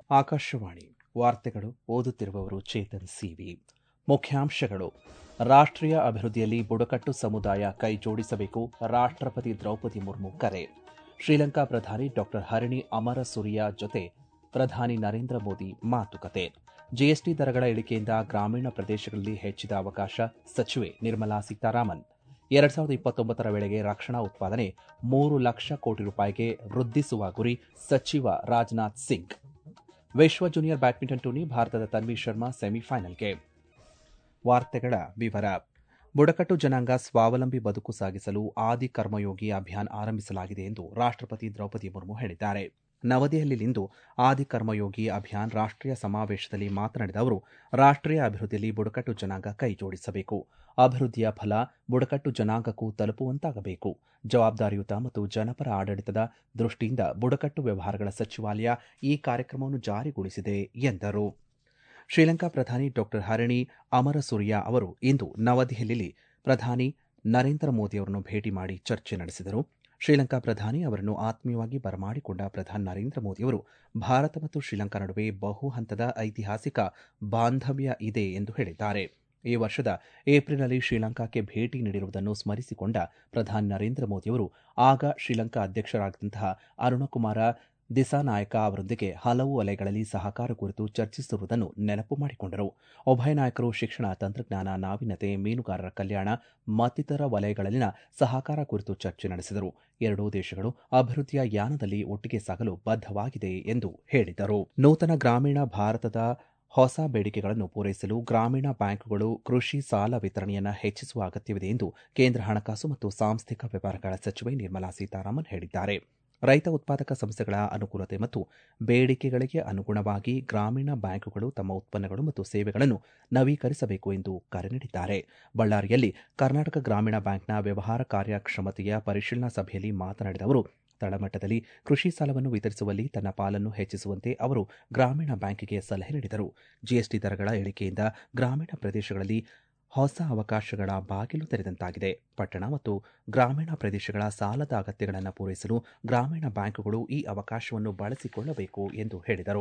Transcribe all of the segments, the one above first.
ಆಕಾಶವಾಣಿ ವಾರ್ತೆಗಳು ಓದುತ್ತಿರುವವರು ಚೇತನ್ ಸಿವಿ ಮುಖ್ಯಾಂಶಗಳು ರಾಷ್ಟ್ರೀಯ ಅಭಿವೃದ್ಧಿಯಲ್ಲಿ ಬುಡಕಟ್ಟು ಸಮುದಾಯ ಕೈ ಜೋಡಿಸಬೇಕು ರಾಷ್ಟ್ರಪತಿ ದ್ರೌಪದಿ ಮುರ್ಮು ಕರೆ ಶ್ರೀಲಂಕಾ ಪ್ರಧಾನಿ ಡಾಕ್ಟರ್ ಹರಿಣಿ ಅಮರಸುರಿಯ ಜೊತೆ ಪ್ರಧಾನಿ ನರೇಂದ್ರ ಮೋದಿ ಮಾತುಕತೆ ಜಿಎಸ್ಟಿ ದರಗಳ ಇಳಿಕೆಯಿಂದ ಗ್ರಾಮೀಣ ಪ್ರದೇಶಗಳಲ್ಲಿ ಹೆಚ್ಚಿದ ಅವಕಾಶ ಸಚಿವೆ ನಿರ್ಮಲಾ ಸೀತಾರಾಮನ್ ಎರಡ್ ಸಾವಿರದ ಇಪ್ಪತ್ತೊಂಬತ್ತರ ವೇಳೆಗೆ ರಕ್ಷಣಾ ಉತ್ಪಾದನೆ ಮೂರು ಲಕ್ಷ ಕೋಟಿ ರೂಪಾಯಿಗೆ ವೃದ್ಧಿಸುವ ಗುರಿ ಸಚಿವ ರಾಜನಾಥ್ ಸಿಂಗ್ ವಿಶ್ವ ಜೂನಿಯರ್ ಬ್ಯಾಡ್ಮಿಂಟನ್ ಟೂರ್ನಿ ಭಾರತದ ತನ್ವಿ ಶರ್ಮಾ ಸೆಮಿಫೈನಲ್ಗೆ ವಾರ್ತೆಗಳ ವಿವರ ಬುಡಕಟ್ಟು ಜನಾಂಗ ಸ್ವಾವಲಂಬಿ ಬದುಕು ಸಾಗಿಸಲು ಆದಿ ಕರ್ಮಯೋಗಿ ಅಭಿಯಾನ್ ಆರಂಭಿಸಲಾಗಿದೆ ಎಂದು ರಾಷ್ಟ್ರಪತಿ ದ್ರೌಪದಿ ಮುರ್ಮು ಹೇಳಿದ್ದಾರೆ ನವದೆಹಲಿಯಲ್ಲಿಂದು ಆದಿ ಕರ್ಮಯೋಗಿ ಅಭಿಯಾನ್ ರಾಷ್ಟ್ರೀಯ ಸಮಾವೇಶದಲ್ಲಿ ಮಾತನಾಡಿದ ಅವರು ರಾಷ್ಟ್ರೀಯ ಅಭಿವೃದ್ಧಿಯಲ್ಲಿ ಬುಡಕಟ್ಟು ಜನಾಂಗ ಕೈ ಜೋಡಿಸಬೇಕು ಅಭಿವೃದ್ಧಿಯ ಫಲ ಬುಡಕಟ್ಟು ಜನಾಂಗಕ್ಕೂ ತಲುಪುವಂತಾಗಬೇಕು ಜವಾಬ್ದಾರಿಯುತ ಮತ್ತು ಜನಪರ ಆಡಳಿತದ ದೃಷ್ಟಿಯಿಂದ ಬುಡಕಟ್ಟು ವ್ಯವಹಾರಗಳ ಸಚಿವಾಲಯ ಈ ಕಾರ್ಯಕ್ರಮವನ್ನು ಜಾರಿಗೊಳಿಸಿದೆ ಎಂದರು ಶ್ರೀಲಂಕಾ ಪ್ರಧಾನಿ ಡಾಕ್ಟರ್ ಹರಿಣಿ ಅಮರಸೂರಿಯಾ ಅವರು ಇಂದು ನವದೆಹಲಿಯಲ್ಲಿ ಪ್ರಧಾನಿ ನರೇಂದ್ರ ಮೋದಿ ಅವರನ್ನು ಭೇಟಿ ಮಾಡಿ ಚರ್ಚೆ ನಡೆಸಿದರು ಶ್ರೀಲಂಕಾ ಪ್ರಧಾನಿ ಅವರನ್ನು ಆತ್ಮೀಯವಾಗಿ ಬರಮಾಡಿಕೊಂಡ ಪ್ರಧಾನಿ ನರೇಂದ್ರ ಮೋದಿಯವರು ಭಾರತ ಮತ್ತು ಶ್ರೀಲಂಕಾ ನಡುವೆ ಬಹು ಹಂತದ ಐತಿಹಾಸಿಕ ಬಾಂಧವ್ಯ ಇದೆ ಎಂದು ಹೇಳಿದ್ದಾರೆ ಈ ವರ್ಷದ ಏಪ್ರಿಲ್ನಲ್ಲಿ ಶ್ರೀಲಂಕಾಕ್ಕೆ ಭೇಟಿ ನೀಡಿರುವುದನ್ನು ಸ್ಮರಿಸಿಕೊಂಡ ಪ್ರಧಾನಿ ನರೇಂದ್ರ ಮೋದಿಯವರು ಆಗ ಶ್ರೀಲಂಕಾ ಅಧ್ಯಕ್ಷರಾಗಿದ್ದಂತಹ ಅರುಣಕುಮಾರ ದಿಸಾನಾಯಕ ಅವರೊಂದಿಗೆ ಹಲವು ವಲಯಗಳಲ್ಲಿ ಸಹಕಾರ ಕುರಿತು ಚರ್ಚಿಸಿರುವುದನ್ನು ನೆನಪು ಮಾಡಿಕೊಂಡರು ಉಭಯ ನಾಯಕರು ಶಿಕ್ಷಣ ತಂತ್ರಜ್ಞಾನ ನಾವೀನ್ಯತೆ ಮೀನುಗಾರರ ಕಲ್ಯಾಣ ಮತ್ತಿತರ ವಲಯಗಳಲ್ಲಿನ ಸಹಕಾರ ಕುರಿತು ಚರ್ಚೆ ನಡೆಸಿದರು ಎರಡೂ ದೇಶಗಳು ಅಭಿವೃದ್ಧಿಯ ಯಾನದಲ್ಲಿ ಒಟ್ಟಿಗೆ ಸಾಗಲು ಬದ್ಧವಾಗಿದೆ ಎಂದು ಹೇಳಿದರು ನೂತನ ಗ್ರಾಮೀಣ ಭಾರತದ ಹೊಸ ಬೇಡಿಕೆಗಳನ್ನು ಪೂರೈಸಲು ಗ್ರಾಮೀಣ ಬ್ಯಾಂಕುಗಳು ಕೃಷಿ ಸಾಲ ವಿತರಣೆಯನ್ನು ಹೆಚ್ಚಿಸುವ ಅಗತ್ಯವಿದೆ ಎಂದು ಕೇಂದ್ರ ಹಣಕಾಸು ಮತ್ತು ಸಾಂಸ್ಥಿಕ ವ್ಯವಹಾರಗಳ ಸಚಿವೆ ನಿರ್ಮಲಾ ಸೀತಾರಾಮನ್ ಹೇಳಿದ್ದಾರೆ ರೈತ ಉತ್ಪಾದಕ ಸಂಸ್ಥೆಗಳ ಅನುಕೂಲತೆ ಮತ್ತು ಬೇಡಿಕೆಗಳಿಗೆ ಅನುಗುಣವಾಗಿ ಗ್ರಾಮೀಣ ಬ್ಯಾಂಕುಗಳು ತಮ್ಮ ಉತ್ಪನ್ನಗಳು ಮತ್ತು ಸೇವೆಗಳನ್ನು ನವೀಕರಿಸಬೇಕು ಎಂದು ಕರೆ ನೀಡಿದ್ದಾರೆ ಬಳ್ಳಾರಿಯಲ್ಲಿ ಕರ್ನಾಟಕ ಗ್ರಾಮೀಣ ಬ್ಯಾಂಕ್ನ ವ್ಯವಹಾರ ಕಾರ್ಯಕ್ಷಮತೆಯ ಪರಿಶೀಲನಾ ಸಭೆಯಲ್ಲಿ ಮಾತನಾಡಿದ ಅವರು ತಳಮಟ್ಟದಲ್ಲಿ ಕೃಷಿ ಸಾಲವನ್ನು ವಿತರಿಸುವಲ್ಲಿ ತನ್ನ ಪಾಲನ್ನು ಹೆಚ್ಚಿಸುವಂತೆ ಅವರು ಗ್ರಾಮೀಣ ಬ್ಯಾಂಕಿಗೆ ಸಲಹೆ ನೀಡಿದರು ಜಿಎಸ್ಟಿ ದರಗಳ ಇಳಿಕೆಯಿಂದ ಗ್ರಾಮೀಣ ಪ್ರದೇಶಗಳಲ್ಲಿ ಹೊಸ ಅವಕಾಶಗಳ ಬಾಗಿಲು ತೆರೆದಂತಾಗಿದೆ ಪಟ್ಟಣ ಮತ್ತು ಗ್ರಾಮೀಣ ಪ್ರದೇಶಗಳ ಸಾಲದ ಅಗತ್ಯಗಳನ್ನು ಪೂರೈಸಲು ಗ್ರಾಮೀಣ ಬ್ಯಾಂಕುಗಳು ಈ ಅವಕಾಶವನ್ನು ಬಳಸಿಕೊಳ್ಳಬೇಕು ಎಂದು ಹೇಳಿದರು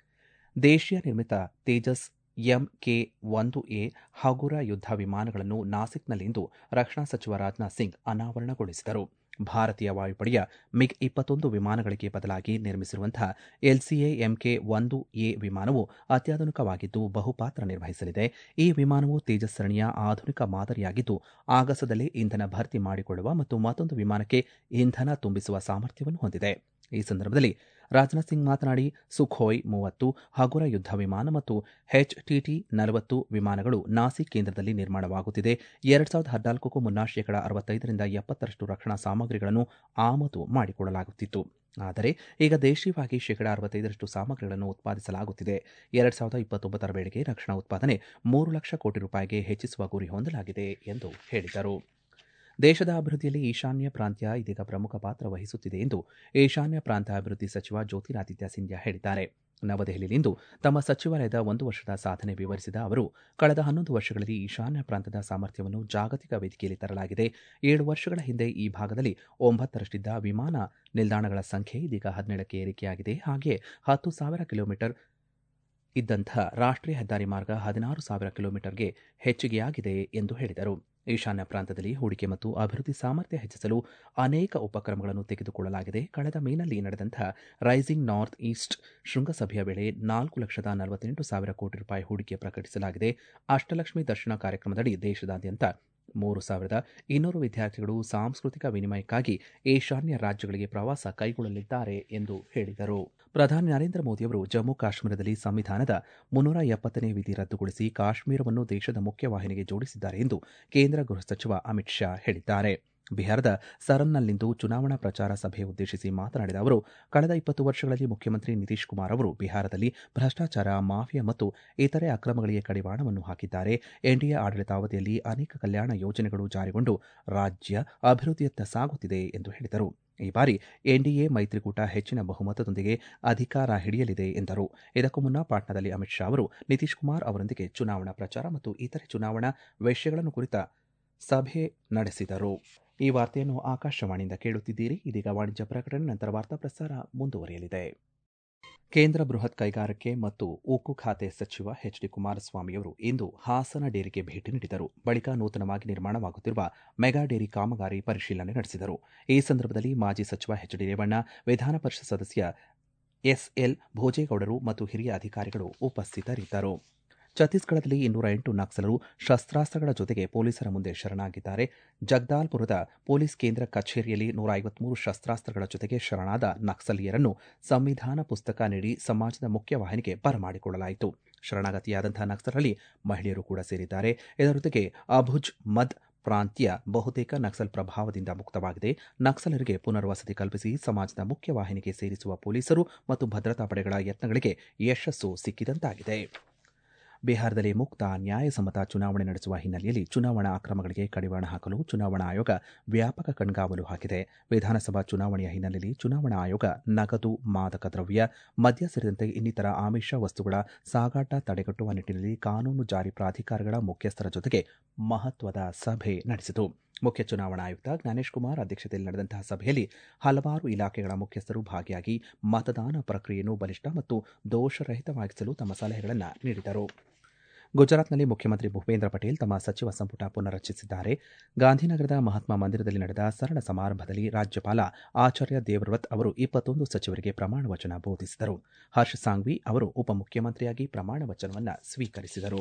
ದೇಶೀಯ ನಿರ್ಮಿತ ತೇಜಸ್ ಎಂಕೆ ಒಂದು ಎ ಹಗುರ ಯುದ್ಧ ವಿಮಾನಗಳನ್ನು ನಾಸಿಕ್ನಲ್ಲಿಂದು ರಕ್ಷಣಾ ಸಚಿವ ರಾಜನಾಥ್ ಸಿಂಗ್ ಅನಾವರಣಗೊಳಿಸಿದರು ಭಾರತೀಯ ವಾಯುಪಡೆಯ ಮಿಗ್ ಇಪ್ಪತ್ತೊಂದು ವಿಮಾನಗಳಿಗೆ ಬದಲಾಗಿ ನಿರ್ಮಿಸಿರುವಂತಹ ಎಲ್ಸಿಎ ಎಂಕೆ ಒಂದು ಎ ವಿಮಾನವು ಅತ್ಯಾಧುನಿಕವಾಗಿದ್ದು ಬಹುಪಾತ್ರ ನಿರ್ವಹಿಸಲಿದೆ ಈ ವಿಮಾನವು ತೇಜಸ್ ಸರಣಿಯ ಆಧುನಿಕ ಮಾದರಿಯಾಗಿದ್ದು ಆಗಸದಲ್ಲೇ ಇಂಧನ ಭರ್ತಿ ಮಾಡಿಕೊಳ್ಳುವ ಮತ್ತು ಮತ್ತೊಂದು ವಿಮಾನಕ್ಕೆ ಇಂಧನ ತುಂಬಿಸುವ ಸಾಮರ್ಥ್ಯವನ್ನು ಹೊಂದಿದೆ ಈ ಸಂದರ್ಭದಲ್ಲಿ ರಾಜನಾಥ್ ಸಿಂಗ್ ಮಾತನಾಡಿ ಸುಖೋಯ್ ಮೂವತ್ತು ಹಗುರ ಯುದ್ಧ ವಿಮಾನ ಮತ್ತು ಎಚ್ಟಿಟಿ ನಲವತ್ತು ವಿಮಾನಗಳು ನಾಸಿಕ್ ಕೇಂದ್ರದಲ್ಲಿ ನಿರ್ಮಾಣವಾಗುತ್ತಿದೆ ಎರಡ್ ಸಾವಿರದ ಹದಿನಾಲ್ಕಕ್ಕೂ ಮುನ್ನ ಶೇಕಡ ಅರವತ್ತೈದರಿಂದ ಎಪ್ಪತ್ತರಷ್ಟು ರಕ್ಷಣಾ ಸಾಮಗ್ರಿಗಳನ್ನು ಆಮದು ಮಾಡಿಕೊಳ್ಳಲಾಗುತ್ತಿತ್ತು ಆದರೆ ಈಗ ದೇಶೀಯವಾಗಿ ಶೇಕಡ ಅರವತ್ತೈದರಷ್ಟು ಸಾಮಗ್ರಿಗಳನ್ನು ಉತ್ಪಾದಿಸಲಾಗುತ್ತಿದೆ ಎರಡ್ ಸಾವಿರದ ಇಪ್ಪತ್ತೊಂಬತ್ತರ ವೇಳೆಗೆ ರಕ್ಷಣಾ ಉತ್ಪಾದನೆ ಮೂರು ಲಕ್ಷ ಕೋಟಿ ರೂಪಾಯಿಗೆ ಹೆಚ್ಚಿಸುವ ಗುರಿ ಹೊಂದಲಾಗಿದೆ ಎಂದು ಹೇಳಿದರು ದೇಶದ ಅಭಿವೃದ್ಧಿಯಲ್ಲಿ ಈಶಾನ್ಯ ಪ್ರಾಂತ್ಯ ಇದೀಗ ಪ್ರಮುಖ ಪಾತ್ರ ವಹಿಸುತ್ತಿದೆ ಎಂದು ಈಶಾನ್ಯ ಪ್ರಾಂತ ಅಭಿವೃದ್ಧಿ ಸಚಿವ ಜ್ಯೋತಿರಾದಿತ್ಯ ಸಿಂಧ್ಯಾ ಹೇಳಿದ್ದಾರೆ ನವದೆಹಲಿಯಲ್ಲಿಂದು ತಮ್ಮ ಸಚಿವಾಲಯದ ಒಂದು ವರ್ಷದ ಸಾಧನೆ ವಿವರಿಸಿದ ಅವರು ಕಳೆದ ಹನ್ನೊಂದು ವರ್ಷಗಳಲ್ಲಿ ಈಶಾನ್ಯ ಪ್ರಾಂತದ ಸಾಮರ್ಥ್ಯವನ್ನು ಜಾಗತಿಕ ವೇದಿಕೆಯಲ್ಲಿ ತರಲಾಗಿದೆ ಏಳು ವರ್ಷಗಳ ಹಿಂದೆ ಈ ಭಾಗದಲ್ಲಿ ಒಂಬತ್ತರಷ್ಟಿದ್ದ ವಿಮಾನ ನಿಲ್ದಾಣಗಳ ಸಂಖ್ಯೆ ಇದೀಗ ಹದಿನೇಳಕ್ಕೆ ಏರಿಕೆಯಾಗಿದೆ ಹಾಗೆಯೇ ಹತ್ತು ಸಾವಿರ ಕಿಲೋಮೀಟರ್ ಇದ್ದಂಥ ರಾಷ್ಟ್ರೀಯ ಹೆದ್ದಾರಿ ಮಾರ್ಗ ಹದಿನಾರು ಸಾವಿರ ಕಿಲೋಮೀಟರ್ಗೆ ಹೆಚ್ಚಿಗೆಯಾಗಿದೆ ಎಂದು ಹೇಳಿದರು ಈಶಾನ್ಯ ಪ್ರಾಂತದಲ್ಲಿ ಹೂಡಿಕೆ ಮತ್ತು ಅಭಿವೃದ್ಧಿ ಸಾಮರ್ಥ್ಯ ಹೆಚ್ಚಿಸಲು ಅನೇಕ ಉಪಕ್ರಮಗಳನ್ನು ತೆಗೆದುಕೊಳ್ಳಲಾಗಿದೆ ಕಳೆದ ಮೇನಲ್ಲಿ ನಡೆದಂಥ ರೈಸಿಂಗ್ ನಾರ್ತ್ ಈಸ್ಟ್ ಶೃಂಗಸಭೆಯ ವೇಳೆ ನಾಲ್ಕು ಲಕ್ಷದ ನಲವತ್ತೆಂಟು ಸಾವಿರ ಕೋಟಿ ರೂಪಾಯಿ ಹೂಡಿಕೆ ಪ್ರಕಟಿಸಲಾಗಿದೆ ಅಷ್ಟಲಕ್ಷ್ಮಿ ದರ್ಶನ ಕಾರ್ಯಕ್ರಮದಡಿ ದೇಶದಾದ್ಯಂತ ಮೂರು ಸಾವಿರದ ಇನ್ನೂರು ವಿದ್ಯಾರ್ಥಿಗಳು ಸಾಂಸ್ಕೃತಿಕ ವಿನಿಮಯಕ್ಕಾಗಿ ಈಶಾನ್ಯ ರಾಜ್ಯಗಳಿಗೆ ಪ್ರವಾಸ ಕೈಗೊಳ್ಳಲಿದ್ದಾರೆ ಎಂದು ಹೇಳಿದರು ಪ್ರಧಾನಿ ನರೇಂದ್ರ ಮೋದಿಯವರು ಜಮ್ಮು ಕಾಶ್ಮೀರದಲ್ಲಿ ಸಂವಿಧಾನದ ಮುನ್ನೂರ ಎಪ್ಪತ್ತನೇ ವಿಧಿ ರದ್ದುಗೊಳಿಸಿ ಕಾಶ್ಮೀರವನ್ನು ದೇಶದ ಮುಖ್ಯವಾಹಿನಿಗೆ ಜೋಡಿಸಿದ್ದಾರೆ ಎಂದು ಕೇಂದ್ರ ಗೃಹ ಸಚಿವ ಅಮಿತ್ ಶಾ ಹೇಳಿದ್ದಾರೆ ಬಿಹಾರದ ಸರನ್ನಲ್ಲಿಂದು ಚುನಾವಣಾ ಪ್ರಚಾರ ಸಭೆ ಉದ್ದೇಶಿಸಿ ಮಾತನಾಡಿದ ಅವರು ಕಳೆದ ಇಪ್ಪತ್ತು ವರ್ಷಗಳಲ್ಲಿ ಮುಖ್ಯಮಂತ್ರಿ ನಿತೀಶ್ ಕುಮಾರ್ ಅವರು ಬಿಹಾರದಲ್ಲಿ ಭ್ರಷ್ಟಾಚಾರ ಮಾಫಿಯಾ ಮತ್ತು ಇತರೆ ಅಕ್ರಮಗಳಿಗೆ ಕಡಿವಾಣವನ್ನು ಹಾಕಿದ್ದಾರೆ ಎನ್ಡಿಎ ಆಡಳಿತಾವಧಿಯಲ್ಲಿ ಅನೇಕ ಕಲ್ಯಾಣ ಯೋಜನೆಗಳು ಜಾರಿಗೊಂಡು ರಾಜ್ಯ ಅಭಿವೃದ್ಧಿಯತ್ತ ಸಾಗುತ್ತಿದೆ ಎಂದು ಹೇಳಿದರು ಈ ಬಾರಿ ಎನ್ಡಿಎ ಮೈತ್ರಿಕೂಟ ಹೆಚ್ಚಿನ ಬಹುಮತದೊಂದಿಗೆ ಅಧಿಕಾರ ಹಿಡಿಯಲಿದೆ ಎಂದರು ಇದಕ್ಕೂ ಮುನ್ನ ಪಾಟ್ನಾದಲ್ಲಿ ಅಮಿತ್ ಶಾ ಅವರು ನಿತೀಶ್ ಕುಮಾರ್ ಅವರೊಂದಿಗೆ ಚುನಾವಣಾ ಪ್ರಚಾರ ಮತ್ತು ಇತರೆ ಚುನಾವಣಾ ವಿಷಯಗಳನ್ನು ಕುರಿತ ಸಭೆ ನಡೆಸಿದರು ಈ ವಾರ್ತೆಯನ್ನು ಆಕಾಶವಾಣಿಯಿಂದ ಕೇಳುತ್ತಿದ್ದೀರಿ ಇದೀಗ ವಾಣಿಜ್ಯ ಪ್ರಕಟಣೆ ನಂತರ ವಾರ್ತಾ ಪ್ರಸಾರ ಮುಂದುವರಿಯಲಿದೆ ಕೇಂದ್ರ ಬೃಹತ್ ಕೈಗಾರಿಕೆ ಮತ್ತು ಉಕ್ಕು ಖಾತೆ ಸಚಿವ ಎಚ್ ಡಿ ಕುಮಾರಸ್ವಾಮಿಯವರು ಇಂದು ಹಾಸನ ಡೇರಿಗೆ ಭೇಟಿ ನೀಡಿದರು ಬಳಿಕ ನೂತನವಾಗಿ ನಿರ್ಮಾಣವಾಗುತ್ತಿರುವ ಮೆಗಾ ಡೇರಿ ಕಾಮಗಾರಿ ಪರಿಶೀಲನೆ ನಡೆಸಿದರು ಈ ಸಂದರ್ಭದಲ್ಲಿ ಮಾಜಿ ಸಚಿವ ಎಚ್ ಡಿ ರೇವಣ್ಣ ವಿಧಾನ ಪರಿಷತ್ ಸದಸ್ಯ ಎಸ್ಎಲ್ ಭೋಜೇಗೌಡರು ಮತ್ತು ಹಿರಿಯ ಅಧಿಕಾರಿಗಳು ಉಪಸ್ಥಿತರಿದ್ದರು ಛತ್ತೀಸ್ಗಢದಲ್ಲಿ ಇನ್ನೂರ ಎಂಟು ನಕ್ಸಲರು ಶಸ್ತ್ರಾಸ್ತ್ರಗಳ ಜೊತೆಗೆ ಪೊಲೀಸರ ಮುಂದೆ ಶರಣಾಗಿದ್ದಾರೆ ಜಗದಾಲ್ಪುರದ ಪೊಲೀಸ್ ಕೇಂದ್ರ ಕಚೇರಿಯಲ್ಲಿ ನೂರ ಐವತ್ಮೂರು ಶಸ್ತ್ರಾಸ್ತ್ರಗಳ ಜೊತೆಗೆ ಶರಣಾದ ನಕ್ಸಲೀಯರನ್ನು ಸಂವಿಧಾನ ಪುಸ್ತಕ ನೀಡಿ ಸಮಾಜದ ಮುಖ್ಯವಾಹಿನಿಗೆ ಬರಮಾಡಿಕೊಳ್ಳಲಾಯಿತು ಶರಣಾಗತಿಯಾದಂತಹ ನಕ್ಸಲರಲ್ಲಿ ಮಹಿಳೆಯರು ಕೂಡ ಸೇರಿದ್ದಾರೆ ಇದರ ಜೊತೆಗೆ ಅಭುಜ್ ಮದ್ ಪ್ರಾಂತ್ಯ ಬಹುತೇಕ ನಕ್ಸಲ್ ಪ್ರಭಾವದಿಂದ ಮುಕ್ತವಾಗಿದೆ ನಕ್ಸಲರಿಗೆ ಪುನರ್ವಸತಿ ಕಲ್ಪಿಸಿ ಸಮಾಜದ ಮುಖ್ಯವಾಹಿನಿಗೆ ಸೇರಿಸುವ ಪೊಲೀಸರು ಮತ್ತು ಭದ್ರತಾ ಪಡೆಗಳ ಯತ್ನಗಳಿಗೆ ಯಶಸ್ಸು ಸಿಕ್ಕಿದಂತಾಗಿದೆ ಬಿಹಾರದಲ್ಲಿ ಮುಕ್ತ ನ್ಯಾಯಸಮ್ಮತ ಚುನಾವಣೆ ನಡೆಸುವ ಹಿನ್ನೆಲೆಯಲ್ಲಿ ಚುನಾವಣಾ ಅಕ್ರಮಗಳಿಗೆ ಕಡಿವಾಣ ಹಾಕಲು ಚುನಾವಣಾ ಆಯೋಗ ವ್ಯಾಪಕ ಕಣ್ಗಾವಲು ಹಾಕಿದೆ ವಿಧಾನಸಭಾ ಚುನಾವಣೆಯ ಹಿನ್ನೆಲೆಯಲ್ಲಿ ಚುನಾವಣಾ ಆಯೋಗ ನಗದು ಮಾದಕ ದ್ರವ್ಯ ಮದ್ಯ ಸೇರಿದಂತೆ ಇನ್ನಿತರ ಆಮಿಷ ವಸ್ತುಗಳ ಸಾಗಾಟ ತಡೆಗಟ್ಟುವ ನಿಟ್ಟಿನಲ್ಲಿ ಕಾನೂನು ಜಾರಿ ಪ್ರಾಧಿಕಾರಗಳ ಮುಖ್ಯಸ್ಥರ ಜೊತೆಗೆ ಮಹತ್ವದ ಸಭೆ ನಡೆಸಿತು ಮುಖ್ಯ ಚುನಾವಣಾ ಆಯುಕ್ತ ಜ್ಞಾನೇಶ್ ಕುಮಾರ್ ಅಧ್ಯಕ್ಷತೆಯಲ್ಲಿ ನಡೆದಂತಹ ಸಭೆಯಲ್ಲಿ ಹಲವಾರು ಇಲಾಖೆಗಳ ಮುಖ್ಯಸ್ಥರು ಭಾಗಿಯಾಗಿ ಮತದಾನ ಪ್ರಕ್ರಿಯೆಯನ್ನು ಬಲಿಷ್ಠ ಮತ್ತು ದೋಷರಹಿತವಾಗಿಸಲು ತಮ್ಮ ಸಲಹೆಗಳನ್ನು ನೀಡಿದರು ಗುಜರಾತ್ನಲ್ಲಿ ಮುಖ್ಯಮಂತ್ರಿ ಭೂಪೇಂದ್ರ ಪಟೇಲ್ ತಮ್ಮ ಸಚಿವ ಸಂಪುಟ ಪುನರ್ರಚಿಸಿದ್ದಾರೆ ಗಾಂಧಿನಗರದ ಮಹಾತ್ಮ ಮಂದಿರದಲ್ಲಿ ನಡೆದ ಸರಳ ಸಮಾರಂಭದಲ್ಲಿ ರಾಜ್ಯಪಾಲ ಆಚಾರ್ಯ ದೇವವ್ರತ್ ಅವರು ಇಪ್ಪತ್ತೊಂದು ಸಚಿವರಿಗೆ ಪ್ರಮಾಣ ವಚನ ಬೋಧಿಸಿದರು ಹರ್ಷ ಸಾಂಘ್ವಿ ಅವರು ಉಪಮುಖ್ಯಮಂತ್ರಿಯಾಗಿ ಪ್ರಮಾಣ ವಚನವನ್ನು ಸ್ವೀಕರಿಸಿದರು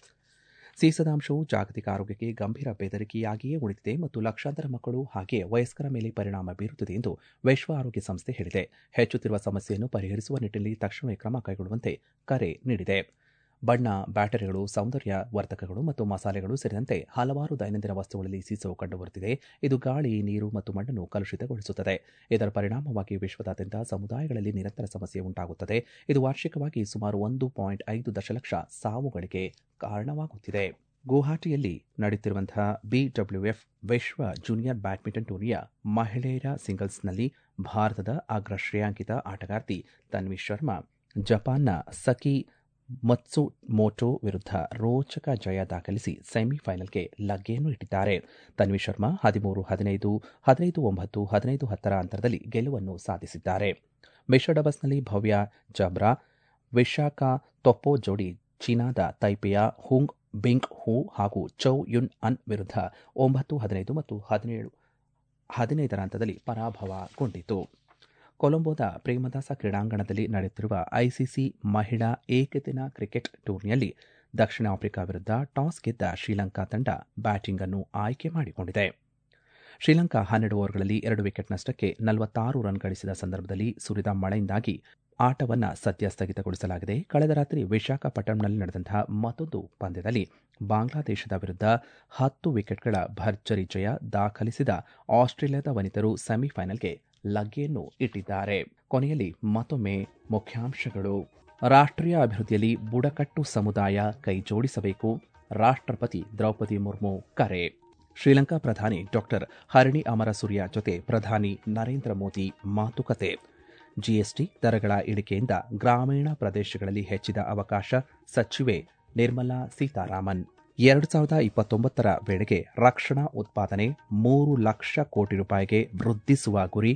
ಸೀಸದಾಂಶವು ಜಾಗತಿಕ ಆರೋಗ್ಯಕ್ಕೆ ಗಂಭೀರ ಬೆದರಿಕೆಯಾಗಿಯೇ ಉಳಿದಿದೆ ಮತ್ತು ಲಕ್ಷಾಂತರ ಮಕ್ಕಳು ಹಾಗೆಯೇ ವಯಸ್ಕರ ಮೇಲೆ ಪರಿಣಾಮ ಬೀರುತ್ತಿದೆ ಎಂದು ವಿಶ್ವ ಆರೋಗ್ಯ ಸಂಸ್ಥೆ ಹೇಳಿದೆ ಹೆಚ್ಚುತ್ತಿರುವ ಸಮಸ್ಯೆಯನ್ನು ಪರಿಹರಿಸುವ ನಿಟ್ಟಿನಲ್ಲಿ ತಕ್ಷಣವೇ ಕ್ರಮ ಕೈಗೊಳ್ಳುವಂತೆ ಕರೆ ನೀಡಿದೆ ಬಣ್ಣ ಬ್ಯಾಟರಿಗಳು ಸೌಂದರ್ಯ ವರ್ಧಕಗಳು ಮತ್ತು ಮಸಾಲೆಗಳು ಸೇರಿದಂತೆ ಹಲವಾರು ದೈನಂದಿನ ವಸ್ತುಗಳಲ್ಲಿ ಸೀಸವು ಕಂಡುಬರುತ್ತಿದೆ ಇದು ಗಾಳಿ ನೀರು ಮತ್ತು ಮಣ್ಣನ್ನು ಕಲುಷಿತಗೊಳಿಸುತ್ತದೆ ಇದರ ಪರಿಣಾಮವಾಗಿ ವಿಶ್ವದಾದ್ಯಂತ ಸಮುದಾಯಗಳಲ್ಲಿ ನಿರಂತರ ಸಮಸ್ಯೆ ಉಂಟಾಗುತ್ತದೆ ಇದು ವಾರ್ಷಿಕವಾಗಿ ಸುಮಾರು ಒಂದು ಪಾಯಿಂಟ್ ಐದು ದಶಲಕ್ಷ ಸಾವುಗಳಿಗೆ ಕಾರಣವಾಗುತ್ತಿದೆ ಗುವಾಹಟಿಯಲ್ಲಿ ನಡೆಯುತ್ತಿರುವಂತಹ ಬಿಡಬ್ಲ್ಯೂಎಫ್ ವಿಶ್ವ ಜೂನಿಯರ್ ಬ್ಯಾಡ್ಮಿಂಟನ್ ಟೂರ್ನಿಯ ಮಹಿಳೆಯರ ಸಿಂಗಲ್ಸ್ನಲ್ಲಿ ಭಾರತದ ಅಗ್ರ ಶ್ರೇಯಾಂಕಿತ ಆಟಗಾರ್ತಿ ತನ್ವಿ ಶರ್ಮಾ ಜಪಾನ್ನ ಸಕಿ ಮತ್ಸು ಮೋಟೋ ವಿರುದ್ಧ ರೋಚಕ ಜಯ ದಾಖಲಿಸಿ ಸೆಮಿಫೈನಲ್ಗೆ ಲಗ್ಗೆಯನ್ನು ಇಟ್ಟಿದ್ದಾರೆ ತನ್ವಿ ಶರ್ಮಾ ಹದಿಮೂರು ಹದಿನೈದು ಹದಿನೈದು ಒಂಬತ್ತು ಹದಿನೈದು ಹತ್ತರ ಅಂತರದಲ್ಲಿ ಗೆಲುವನ್ನು ಸಾಧಿಸಿದ್ದಾರೆ ಮಿಶ್ರ ಡಬಲ್ಸ್ನಲ್ಲಿ ಭವ್ಯ ಜಬ್ರಾ ವಿಶಾಖ ತೊಪ್ಪೋ ಜೋಡಿ ಚೀನಾದ ತೈಪೆಯ ಹುಂಗ್ ಬಿಂಗ್ ಹೂ ಹಾಗೂ ಚೌ ಯುನ್ ಅನ್ ವಿರುದ್ಧ ಒಂಬತ್ತು ಹದಿನೈದು ಮತ್ತು ಹದಿನೇಳು ಹದಿನೈದರ ಹಂತದಲ್ಲಿ ಪರಾಭವಗೊಂಡಿತು ಕೊಲಂಬೋದ ಪ್ರೇಮದಾಸ ಕ್ರೀಡಾಂಗಣದಲ್ಲಿ ನಡೆಯುತ್ತಿರುವ ಐಸಿಸಿ ಮಹಿಳಾ ಏಕದಿನ ಕ್ರಿಕೆಟ್ ಟೂರ್ನಿಯಲ್ಲಿ ದಕ್ಷಿಣ ಆಫ್ರಿಕಾ ವಿರುದ್ಧ ಟಾಸ್ ಗೆದ್ದ ಶ್ರೀಲಂಕಾ ತಂಡ ಬ್ಯಾಟಿಂಗ್ ಅನ್ನು ಆಯ್ಕೆ ಮಾಡಿಕೊಂಡಿದೆ ಶ್ರೀಲಂಕಾ ಹನ್ನೆರಡು ಓವರ್ಗಳಲ್ಲಿ ಎರಡು ವಿಕೆಟ್ ನಷ್ಟಕ್ಕೆ ನಲವತ್ತಾರು ರನ್ ಗಳಿಸಿದ ಸಂದರ್ಭದಲ್ಲಿ ಸುರಿದ ಮಳೆಯಿಂದಾಗಿ ಆಟವನ್ನು ಸದ್ಯ ಸ್ಥಗಿತಗೊಳಿಸಲಾಗಿದೆ ಕಳೆದ ರಾತ್ರಿ ವಿಶಾಖಪಟ್ಟಣಂನಲ್ಲಿ ನಡೆದಂತಹ ಮತ್ತೊಂದು ಪಂದ್ಯದಲ್ಲಿ ಬಾಂಗ್ಲಾದೇಶದ ವಿರುದ್ಧ ಹತ್ತು ವಿಕೆಟ್ಗಳ ಭರ್ಜರಿ ಜಯ ದಾಖಲಿಸಿದ ಆಸ್ಟ್ರೇಲಿಯಾದ ವನಿತರು ಸೆಮಿಫೈನಲ್ಗೆ ಲಗ್ಗೆಯನ್ನು ಇಟ್ಟಿದ್ದಾರೆ ಕೊನೆಯಲ್ಲಿ ಮತ್ತೊಮ್ಮೆ ಮುಖ್ಯಾಂಶಗಳು ರಾಷ್ಟ್ರೀಯ ಅಭಿವೃದ್ಧಿಯಲ್ಲಿ ಬುಡಕಟ್ಟು ಸಮುದಾಯ ಕೈ ಜೋಡಿಸಬೇಕು ರಾಷ್ಟ್ರಪತಿ ದ್ರೌಪದಿ ಮುರ್ಮು ಕರೆ ಶ್ರೀಲಂಕಾ ಪ್ರಧಾನಿ ಡಾಕ್ಟರ್ ಹರಣಿ ಅಮರಸೂರ್ಯ ಜೊತೆ ಪ್ರಧಾನಿ ನರೇಂದ್ರ ಮೋದಿ ಮಾತುಕತೆ ಜಿಎಸ್ಟಿ ದರಗಳ ಇಳಿಕೆಯಿಂದ ಗ್ರಾಮೀಣ ಪ್ರದೇಶಗಳಲ್ಲಿ ಹೆಚ್ಚಿದ ಅವಕಾಶ ಸಚಿವೆ ನಿರ್ಮಲಾ ಸೀತಾರಾಮನ್ ಎರಡು ಸಾವಿರದ ಇಪ್ಪತ್ತೊಂಬತ್ತರ ವೇಳೆಗೆ ರಕ್ಷಣಾ ಉತ್ಪಾದನೆ ಮೂರು ಲಕ್ಷ ಕೋಟಿ ರೂಪಾಯಿಗೆ ವೃದ್ಧಿಸುವ ಗುರಿ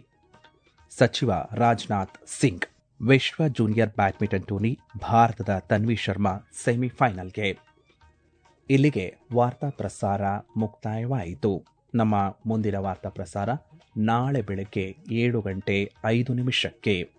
ಸಚಿವ ರಾಜನಾಥ್ ಸಿಂಗ್ ವಿಶ್ವ ಜೂನಿಯರ್ ಬ್ಯಾಡ್ಮಿಂಟನ್ ಟೂರ್ನಿ ಭಾರತದ ತನ್ವಿ ಶರ್ಮಾ ಸೆಮಿಫೈನಲ್ಗೆ ಇಲ್ಲಿಗೆ ವಾರ್ತಾ ಪ್ರಸಾರ ಮುಕ್ತಾಯವಾಯಿತು ನಮ್ಮ ಮುಂದಿನ ವಾರ್ತಾ ಪ್ರಸಾರ ನಾಳೆ ಬೆಳಗ್ಗೆ ಏಳು ಗಂಟೆ ಐದು ನಿಮಿಷಕ್ಕೆ